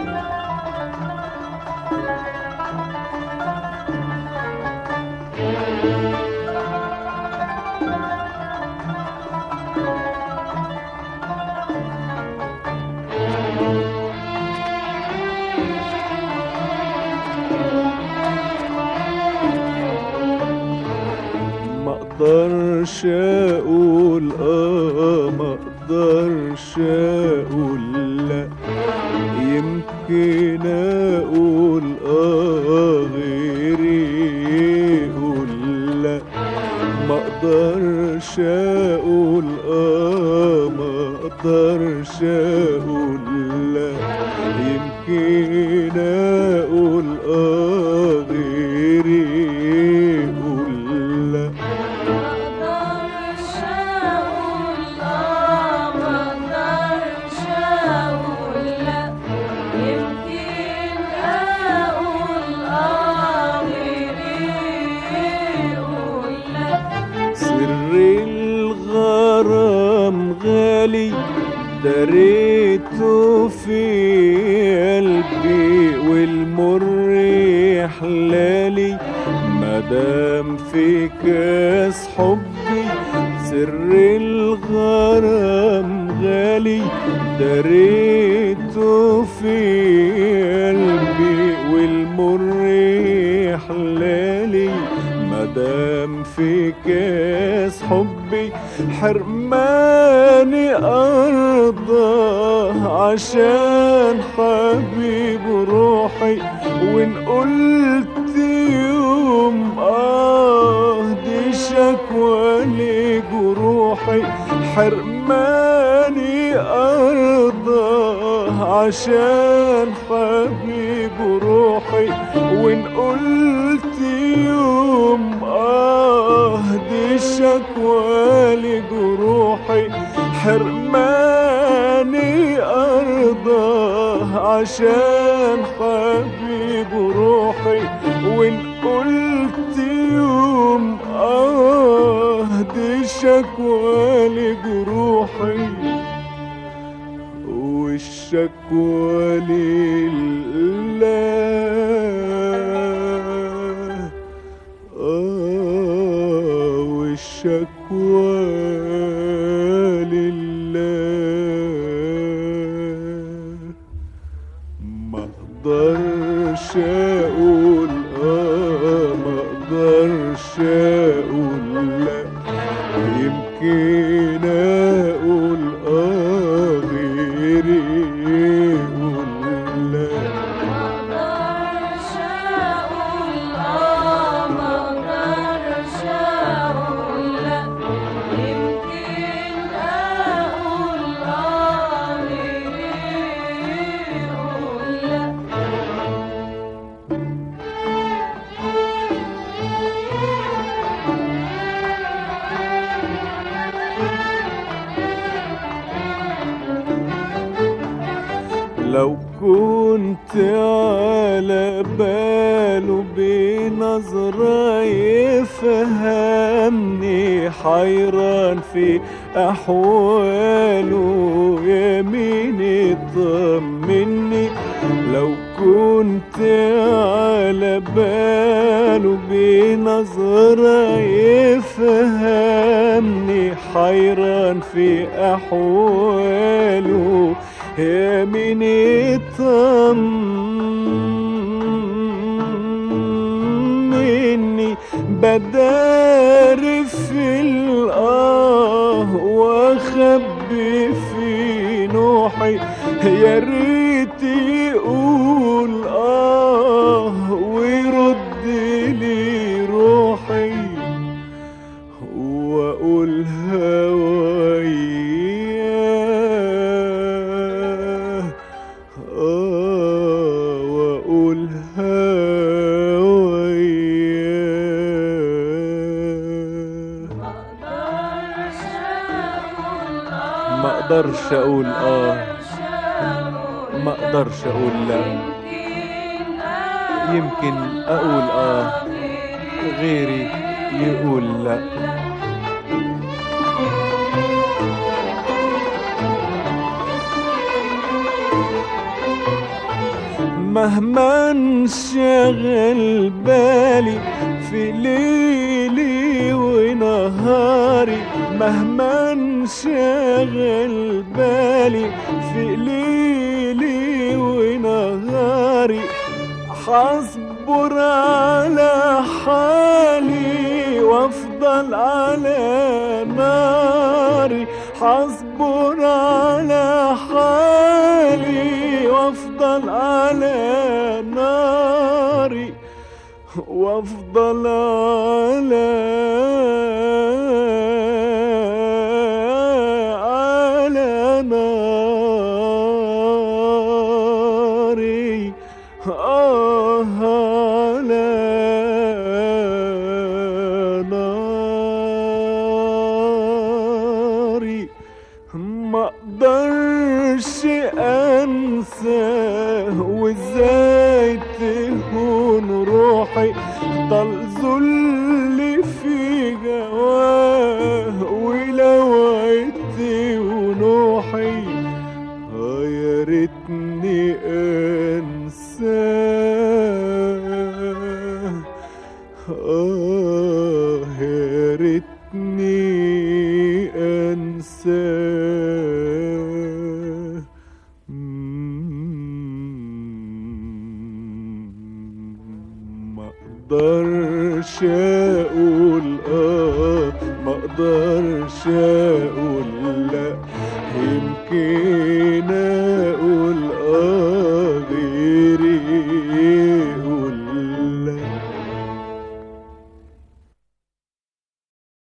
ما اقدرش اقول اه ما اقدرش اقول لا يمكن اقول اه غيري يقول لا ما اقدرش اقول اه ما اقدرش اقول لا يمكن اقول اه غيري يقول لا مقدرش اقول اه مقدرش اقول لا يمكن اقول اه غيري يقول لا سر الغرام غالي دريته في قلبي والمر حلالي مدام في كاس حبي سر الغرام غالي دريته في قلبي والمر حلالي مدام في كاس حبي حرماني أرضى عشان حبيب روحي وإن قلت يوم آه دي شكوى لجروحي حرماني أرضى عشان حبيب روحي وإن قلت يوم آه دي شكوى لجروحي حرماني أرضى عشان حبيب روحي وإن قلت يوم آه دي شكوى لجروحي والشكوى لله آه والشكوى لله ما اقدرش اقول اه ما اقدرش اقول لا يمكن اقول اه غيري يقول لا مقدرش اقول اه مقدرش اقول لا يمكن اقول اه غيري يقول لا لو كنت على باله بنظرة يفهمني حيران في أحواله يمين يطمني لو كنت على باله بنظرة يفهمني حيران في أحواله يمين يطمني بدار في الآه واخبي في نوحي يا ريت يقول آه ويرد لي روحي واقول هواياه اه واقول هواياه مقدرش اقول اه ما اقدرش اقول اه ما اقدرش اقول لا يمكن اقول اه غيري يقول لا مهما انشغل بالي في ليلي ونهاري مهما انشغل بالي في ليلي ونهاري حصبر على حالي وافضل على ناري حصبر على حالي وافضل على ناري وافضل على على ناري آه على ناري ما اقدرش انساه وازاي تهون روحي ضل ذل في جواه ولو عدت ونوحي آه يا ريتني انساه آه يا ريتني أنساه مم، ما اقدرش اقول اه ما اقدرش اقول لا يمكن اقول اه